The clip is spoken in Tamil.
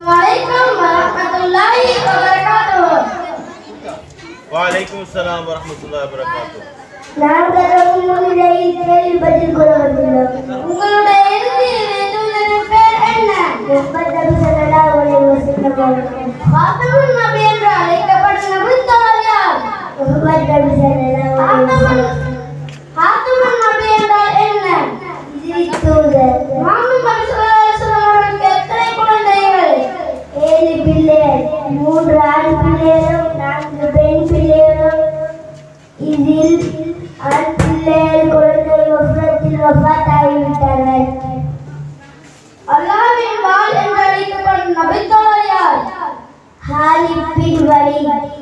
வலைக்கம் வரமத்துல்லாஹி வபரகாத்துஹு வலைக்கும் அஸ்ஸலாம் வரஹ்மத்துல்லாஹி வபரகாத்துஹு நாங்கள் உங்களுடைய கேள்வி பதில் கூற வந்துள்ளோம் உங்களுடைய இறுதி வேண்டுதலின் பேர் என்ன முகமது நபி ஸல்லல்லாஹு அலைஹி வஸல்லம் அவர்கள் ஃபாத்திமுன் நபி என்று அழைக்கப்படும் நபித்தோழர் யார் முகமது நபி ஸல்லல்லாஹு அலைஹி வஸல்லம் ஃபாத்திமுன் நபி என்றால் என்ன இதிரி தூதர் முஹம்மது நபி ஸல்லல்லாஹு அலைஹி வஸல்லம் அவர்களுக்கு எத்தனை குழந்தைகள் ஏழு பிள்ளைகள் மூன்று ஆண் பிள்ளைகளும் நான்கு பெண் பிள்ளைகளும் இதில் ஆண் பிள்ளைகள் குழந்தை வஃபத்தில் வஃபாத் ஆகிவிட்டார்கள் அல்லாஹ்வின் வாள் என்று அழைக்கப்படும் நபித்தோழர் யார் ஹாலிப் பின் வலீத்